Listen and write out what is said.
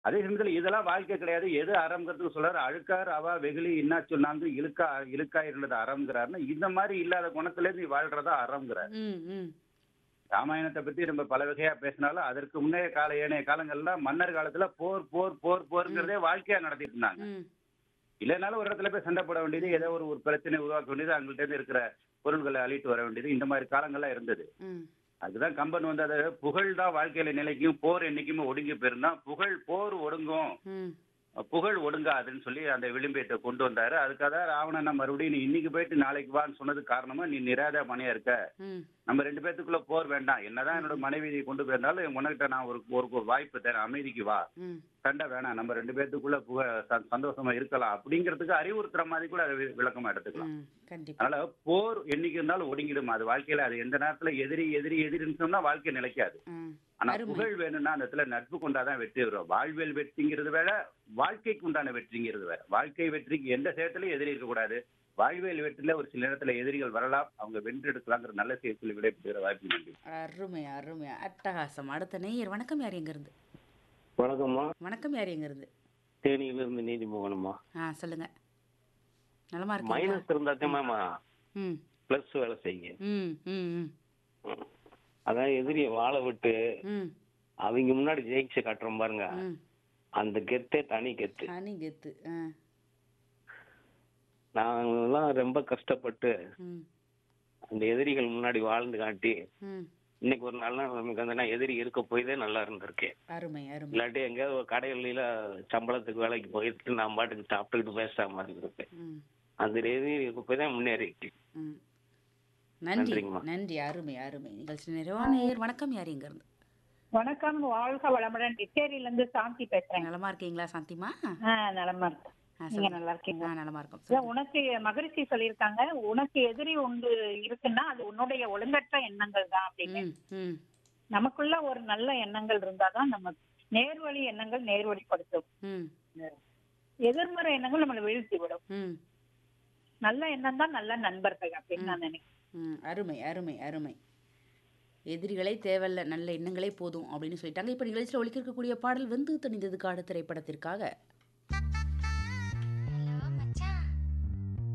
அதே சமயத்துல இதெல்லாம் வாழ்க்கை கிடையாது எது அறம்ங்கிறதுக்கு சொல்றாரு அழுக்கார் அவா வெகுளி என்ன சொன்னாங்க இழுக்கா இழுக்கா இருந்தது அறம்ங்கிறாருன்னா இந்த மாதிரி இல்லாத குணத்துல இருந்து நீ வாழ்றதா அறம்ங்கிறார் ம் ம் ராமாயணத்தை பத்தி நம்ம பல வகையா பேசினாலும் அதற்கு முன்னைய கால ஏனைய காலங்கள்ல மன்னர் காலத்துல போர் போர் போர் போர்ங்கிறதே வாழ்க்கையா நடத்திட்டு இருந்தாங்க ம் இல்லைனாலும் ஒரு இடத்துல போய் சண்டை போட வேண்டியது ஏதோ ஒரு ஒரு பிரச்சனை உருவாக்க வேண்டியது அவங்கள்ட்ட இருந்து இருக்கிற பொருள்களை அழிட்டு வர வேண்டியது இந்த மாதிரி காலங்கள்லாம் இருந்தது ம் அதுதான் கம்பன் வந்து அது புகழ் தான் வாழ்க்கையில நிலைக்கும் போர் என்னைக்குமே ஒடுங்கி போயிருந்தா புகழ் போர் ஒடுங்கும் ம் புகழ் ஒடுங்காதுன்னு சொல்லி அந்த விளிம்பயத்தை கொண்டு வந்தாரு அதுக்காக தான் ராவணன் மறுபடியும் நீ இன்னைக்கு போயிட்டு நாளைக்கு வான்னு சொன்னது காரணமா நீ நிராத மனையா இருக்க ம் நம்ம ரெண்டு பேத்துக்குள்ள போர் வேண்டாம் என்னதான் என்னோட மனைவி கொண்டு போயிருந்தாலும் உனக்கிட்ட நான் ஒரு ஒரு ஒரு வாய்ப்பு தரேன் அமைதிக்கு வா ம் சண்டை வேணாம் நம்ம ரெண்டு பேத்துக்குள்ள புக ச- சந்தோஷமா இருக்கலாம் அப்படிங்கிறதுக்கு அறிவுறுத்துற மாதிரி கூட அதை வி- விளக்கமா எடுத்துக்கலாம் ம் கண்டிப்பா அதனால போர் என்னைக்கு இருந்தாலும் ஒடுங்கிடும் அது வாழ்க்கையில அது எந்த நேரத்துல எதிரி எதிரி எதிரின்னு சொன்னா வாழ்க்கை நிலைக்காது ம் ஆனா அருமை. புகழ் வேணும்னா அந்த இடத்துல நட்பு கொண்டாதான் வெற்றி வரும் வாழ்வியல் வெற்றிங்கிறது வேற வாழ்க்கைக்கு உண்டான வெற்றிங்கிறது வேற வாழ்க்கை வெற்றிக்கு எந்த சேரத்திலையும் எதிரி இருக்கக்கூடாது வாழ்வியல் வெற்றில ஒரு சில நேரத்துல எதிரிகள் வரலாம் அவங்க வென்றெடுக்கலாங்கிற நல்ல செய்தியில் விடைபெறுகிற வாய்ப்பு நன்றி அருமை அருமை அட்டகாசம் அடுத்த நேயர் வணக்கம் யார் எங்க இருந்து வணக்கம்மா வணக்கம் யார் எங்க இருந்து தேனியிலிருந்து நீதிமோகனம்மா ஆ சொல்லுங்க நலமா இருக்கீங்களா மைனஸ் இருந்தாத்தேம்மா ம் பிளஸ் வேலை செய்யுங்க ம் ம் ம் ம். அதான் எதிரியை வாழ விட்டு ம் அவங்க முன்னாடி ஜெயிச்சு காட்டுறோம் பாருங்க ம் அந்த கெத்தே தனி கெத்து தனி கெத்து ஆ நாங்கெல்லாம் ரொம்ப கஷ்டப்பட்டு ம் அந்த எதிரிகள் முன்னாடி வாழ்ந்து காட்டி ம் இன்னைக்கு ஒரு நல்ல நமக்கு வந்து நான் எதிரி இருக்க போய் தான் நல்லா இருந்திருக்கேன் அருமை அருமை இல்லாட்டி எங்கேயாவது ஒரு கடைகளில சம்பளத்துக்கு வேலைக்கு போயிட்டு நான் பாட்டுக்கு சாப்பிட்டுக்கிட்டு பேசாம மாதிரி இருப்பேன் ம் அந்த எதிரி இருக்க போய் தான் முன்னேறி ம் நன்றி நன்றிங்கம்மா. நன்றி அருமை அருமை நிகழ்ச்சி நிறைவா நேயர் வணக்கம் யார் எங்க இருந்து வணக்கம் வாழ்க வளமுடன் டிச்சேரியில இருந்து சாந்தி பேசுறேன் நலமா இருக்கீங்களா சாந்திமா ஆ, நலமா இருக்கேன் ஆ, நீங்க சொல்லுங்க. நல்லா இருக்கீங்க ஆ நலமா இருக்கும் இல்ல, சொல்லுங்க. உனக்கு மகரிஷி சொல்லியிருக்காங்க உனக்கு எதிரி உண்டு இருக்குன்னா அது உன்னுடைய ஒழுங்கற்ற எண்ணங்கள் தான் அப்படின்னு ம் ம் நமக்குள்ள ஒரு நல்ல எண்ணங்கள் இருந்தாதான் நம்ம நேர்வழி எண்ணங்கள் நேர்வழிப்படுத்தும் ம் எதிர்மறை எண்ணங்கள் நம்மளை வீழ்த்தி விடும் ம் நல்ல எண்ணம் தான் நல்ல நண்பர்கள் அப்படின்னு நான் நினைக்கிறேன் ம் அருமை அருமை அருமை எதிரிகளே தேவையில்ல நல்ல எண்ணங்களே போதும் அப்படின்னு சொல்லிட்டாங்க இப்போ நிகழ்ச்சியில் ஒழிக்க இருக்கக்கூடிய பாடல் வெந்து தணிந்தது காடு திரைப்படத்திற்காக